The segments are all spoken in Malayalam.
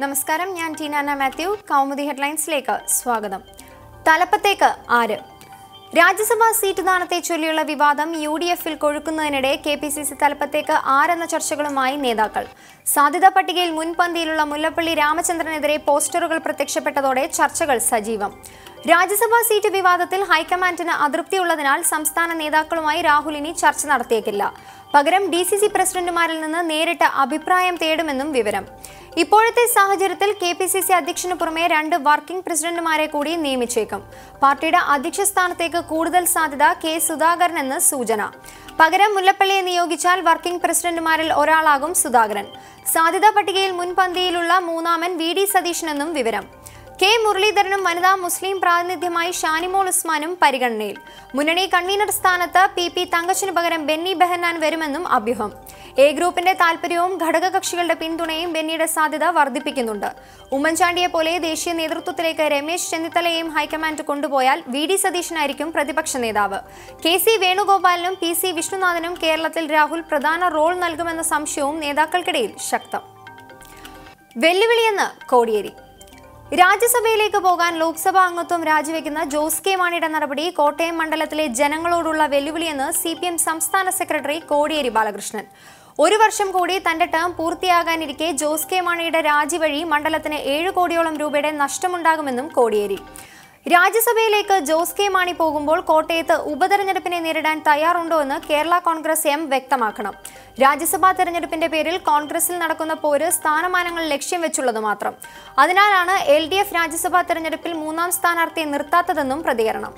നമസ്കാരം ഞാൻ ടീനാന മാത്യു കൗമുദി ഹെഡ്ലൈൻസിലേക്ക് സ്വാഗതം തലപ്പത്തേക്ക് ആര് രാജ്യസഭാ സീറ്റ് ദാനത്തെ ചൊല്ലിയുള്ള വിവാദം യു ഡി എഫിൽ കൊഴുക്കുന്നതിനിടെ കെ പി സി സി തലപ്പത്തേക്ക് ആരെന്ന ചർച്ചകളുമായി നേതാക്കൾ സാധ്യതാ പട്ടികയിൽ മുൻപന്തിയിലുള്ള മുല്ലപ്പള്ളി രാമചന്ദ്രനെതിരെ പോസ്റ്ററുകൾ പ്രത്യക്ഷപ്പെട്ടതോടെ ചർച്ചകൾ സജീവം രാജ്യസഭാ സീറ്റ് വിവാദത്തിൽ ഹൈക്കമാൻഡിന് അതൃപ്തിയുള്ളതിനാൽ സംസ്ഥാന നേതാക്കളുമായി രാഹുൽ ഇനി ചർച്ച നടത്തിയേക്കില്ല പകരം ഡി സി സി പ്രസിഡന്റുമാരിൽ നിന്ന് നേരിട്ട് അഭിപ്രായം തേടുമെന്നും വിവരം ഇപ്പോഴത്തെ സാഹചര്യത്തിൽ കെ പി സി സി അധ്യക്ഷന് പുറമെ രണ്ട് വർക്കിംഗ് പ്രസിഡന്റുമാരെ കൂടി നിയമിച്ചേക്കും പാർട്ടിയുടെ അധ്യക്ഷ സ്ഥാനത്തേക്ക് കൂടുതൽ സാധ്യത കെ സുധാകരൻ എന്ന് സൂചന പകരം മുല്ലപ്പള്ളിയെ നിയോഗിച്ചാൽ വർക്കിംഗ് പ്രസിഡന്റുമാരിൽ ഒരാളാകും സുധാകരൻ സാധ്യതാ പട്ടികയിൽ മുൻപന്തിയിലുള്ള മൂന്നാമൻ വി ഡി സതീശനെന്നും വിവരം കെ മുരളീധരനും വനിതാ മുസ്ലിം പ്രാതിനിധ്യമായി ഷാനിമോൾ ഉസ്മാനും പരിഗണനയിൽ മുന്നണി കൺവീനർ സ്ഥാനത്ത് പി പി തങ്കച്ചിന് പകരം ബെന്നി ബെഹന്നാൻ വരുമെന്നും അഭ്യൂഹം എ ഗ്രൂപ്പിന്റെ താൽപര്യവും ഘടകകക്ഷികളുടെ പിന്തുണയും ബെന്നിയുടെ സാധ്യത വർദ്ധിപ്പിക്കുന്നുണ്ട് ഉമ്മൻചാണ്ടിയെ പോലെ ദേശീയ നേതൃത്വത്തിലേക്ക് രമേശ് ചെന്നിത്തലയെയും ഹൈക്കമാൻഡ് കൊണ്ടുപോയാൽ വി ഡി സതീശനായിരിക്കും പ്രതിപക്ഷ നേതാവ് കെ സി വേണുഗോപാലിനും പി സി വിഷ്ണുനാഥനും കേരളത്തിൽ രാഹുൽ പ്രധാന റോൾ നൽകുമെന്ന സംശയവും നേതാക്കൾക്കിടയിൽ ശക്തം വെല്ലുവിളിയെന്ന് കോടിയേരി രാജ്യസഭയിലേക്ക് പോകാൻ ലോക്സഭാ അംഗത്വം രാജിവെക്കുന്ന ജോസ് കെ മാണിയുടെ നടപടി കോട്ടയം മണ്ഡലത്തിലെ ജനങ്ങളോടുള്ള വെല്ലുവിളിയെന്ന് സി പി എം സംസ്ഥാന സെക്രട്ടറി കോടിയേരി ബാലകൃഷ്ണൻ ഒരു വർഷം കൂടി തന്റെ ടേം പൂർത്തിയാകാനിരിക്കെ ജോസ് കെ മാണിയുടെ രാജി വഴി മണ്ഡലത്തിന് ഏഴ് കോടിയോളം രൂപയുടെ നഷ്ടമുണ്ടാകുമെന്നും കോടിയേരി രാജ്യസഭയിലേക്ക് ജോസ് കെ മാണി പോകുമ്പോൾ കോട്ടയത്ത് ഉപതെരഞ്ഞെടുപ്പിനെ നേരിടാൻ തയ്യാറുണ്ടോ എന്ന് കേരള കോൺഗ്രസ് എം വ്യക്തമാക്കണം രാജ്യസഭാ തെരഞ്ഞെടുപ്പിന്റെ പേരിൽ കോൺഗ്രസിൽ നടക്കുന്ന പോര് സ്ഥാനമാനങ്ങൾ ലക്ഷ്യം വെച്ചുള്ളത് മാത്രം അതിനാലാണ് എൽ ഡി എഫ് രാജ്യസഭാ തെരഞ്ഞെടുപ്പിൽ മൂന്നാം സ്ഥാനാർത്ഥിയെ നിർത്താത്തതെന്നും പ്രതികരണം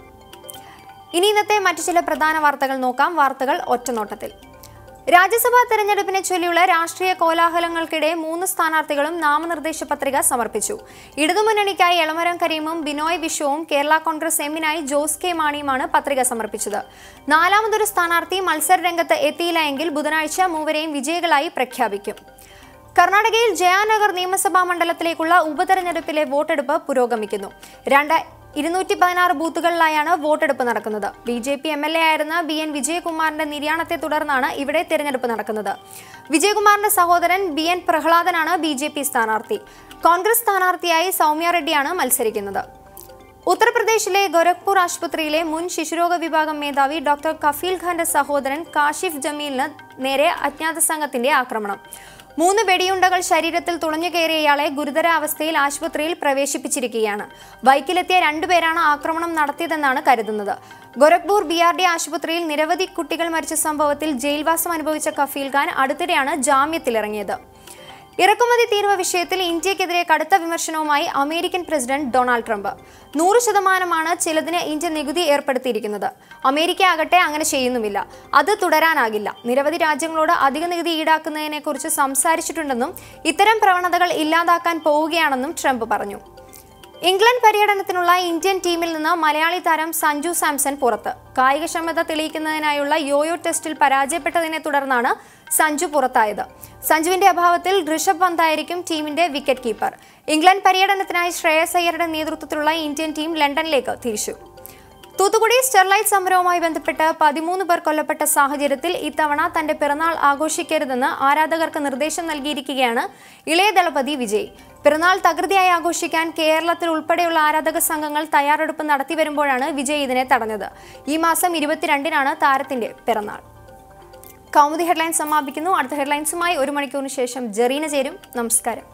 ഇനി ഇന്നത്തെ മറ്റു ചില പ്രധാന വാർത്തകൾ നോക്കാം വാർത്തകൾ ഒറ്റനോട്ടത്തിൽ രാജ്യസഭാ തെരഞ്ഞെടുപ്പിനെ ചൊല്ലിയുള്ള രാഷ്ട്രീയ കോലാഹലങ്ങൾക്കിടെ മൂന്ന് സ്ഥാനാർത്ഥികളും നാമനിർദ്ദേശ പത്രിക സമർപ്പിച്ചു ഇടതുമുന്നണിക്കായി എളമരം കരീമും ബിനോയ് വിശ്വവും കേരള കോൺഗ്രസ് എമ്മിനായി ജോസ് കെ മാണിയുമാണ് പത്രിക സമർപ്പിച്ചത് നാലാമതൊരു സ്ഥാനാർത്ഥി മത്സര രംഗത്ത് എത്തിയില്ല എങ്കിൽ ബുധനാഴ്ച മൂവരെയും വിജയികളായി പ്രഖ്യാപിക്കും കർണാടകയിൽ ജയാനഗർ നിയമസഭാ മണ്ഡലത്തിലേക്കുള്ള ഉപതെരഞ്ഞെടുപ്പിലെ വോട്ടെടുപ്പ് പുരോഗമിക്കുന്നു രണ്ട് ഇരുന്നൂറ്റി പതിനാറ് ബൂത്തുകളിലായാണ് വോട്ടെടുപ്പ് നടക്കുന്നത് B J P M L A ആയിരുന്ന ബി എൻ വിജയകുമാറിന്റെ നിര്യാണത്തെ തുടർന്നാണ് ഇവിടെ തിരഞ്ഞെടുപ്പ് നടക്കുന്നത് വിജയകുമാറിന്റെ സഹോദരൻ ബി എൻ പ്രഹ്ലാദനാണ് ബി ജെ പി സ്ഥാനാർത്ഥി കോൺഗ്രസ് സ്ഥാനാർത്ഥിയായി സൗമ്യ റെഡ്ഡിയാണ് മത്സരിക്കുന്നത് ഉത്തർപ്രദേശിലെ ഗോരഖ്പൂർ ആശുപത്രിയിലെ മുൻ ശിശുരോഗ വിഭാഗം മേധാവി ഡോക്ടർ കഫീൽ ഖാന്റെ സഹോദരൻ കാഷിഫ് ജമീലിന് നേരെ അജ്ഞാത സംഘത്തിന്റെ ആക്രമണം മൂന്ന് വെടിയുണ്ടകൾ ശരീരത്തിൽ തുളഞ്ഞു കയറിയ ഇയാളെ ഗുരുതരാവസ്ഥയിൽ ആശുപത്രിയിൽ പ്രവേശിപ്പിച്ചിരിക്കുകയാണ് ബൈക്കിലെത്തിയ രണ്ടുപേരാണ് ആക്രമണം നടത്തിയതെന്നാണ് കരുതുന്നത് ഗോരഖ്പൂർ ബി ആർ ഡി ആശുപത്രിയിൽ നിരവധി കുട്ടികൾ മരിച്ച സംഭവത്തിൽ ജയിൽവാസം അനുഭവിച്ച കഫീൽ ഖാൻ അടുത്തിടെയാണ് ജാമ്യത്തിലിറങ്ങിയത് ഇറക്കുമതി തീരുവ വിഷയത്തിൽ ഇന്ത്യക്കെതിരെ കടുത്ത വിമർശനവുമായി അമേരിക്കൻ പ്രസിഡന്റ് ഡൊണാൾഡ് ട്രംപ് നൂറ് ശതമാനമാണ് ചിലതിന് ഇന്ത്യ നികുതി ഏർപ്പെടുത്തിയിരിക്കുന്നത് അമേരിക്ക ആകട്ടെ അങ്ങനെ ചെയ്യുന്നുമില്ല അത് തുടരാനാകില്ല നിരവധി രാജ്യങ്ങളോട് അധിക നികുതി ഈടാക്കുന്നതിനെക്കുറിച്ച് സംസാരിച്ചിട്ടുണ്ടെന്നും ഇത്തരം പ്രവണതകൾ ഇല്ലാതാക്കാൻ പോവുകയാണെന്നും ട്രംപ് പറഞ്ഞു ഇംഗ്ലണ്ട് പര്യടനത്തിനുള്ള ഇന്ത്യൻ ടീമിൽ നിന്ന് മലയാളി താരം സഞ്ജു സാംസൺ പുറത്ത് കായികക്ഷമത തെളിയിക്കുന്നതിനായുള്ള യോയോ ടെസ്റ്റിൽ പരാജയപ്പെട്ടതിനെ തുടർന്നാണ് സഞ്ജു പുറത്തായത് സഞ്ജുവിന്റെ അഭാവത്തിൽ ഋഷഭ് പന്തായിരിക്കും ടീമിന്റെ വിക്കറ്റ് കീപ്പർ ഇംഗ്ലണ്ട് പര്യടനത്തിനായി ശ്രേയസ് അയ്യരുടെ നേതൃത്വത്തിലുള്ള ഇന്ത്യൻ ടീം ലണ്ടനിലേക്ക് തിരിച്ചു തൂത്തുക്കുടി സ്റ്റെർലൈറ്റ് സമരവുമായി ബന്ധപ്പെട്ട് പതിമൂന്ന് പേർ കൊല്ലപ്പെട്ട സാഹചര്യത്തിൽ ഇത്തവണ തന്റെ പിറന്നാൾ ആഘോഷിക്കരുതെന്ന് ആരാധകർക്ക് നിർദ്ദേശം നൽകിയിരിക്കുകയാണ് ഇളയ ദളപതി വിജയ് പിറന്നാൾ തകൃതിയായി ആഘോഷിക്കാൻ കേരളത്തിൽ ഉൾപ്പെടെയുള്ള ആരാധക സംഘങ്ങൾ തയ്യാറെടുപ്പ് നടത്തി വരുമ്പോഴാണ് വിജയ് ഇതിനെ തടഞ്ഞത് ഈ മാസം ഇരുപത്തിരണ്ടിനാണ് താരത്തിന്റെ പിറന്നാൾ കൗമുദി ഹെഡ്ലൈൻസ് സമാപിക്കുന്നു അടുത്ത ഹെഡ്ലൈൻസുമായി ഒരു മണിക്കൂറിന് ശേഷം ജെറീന ചേരും നമസ്കാരം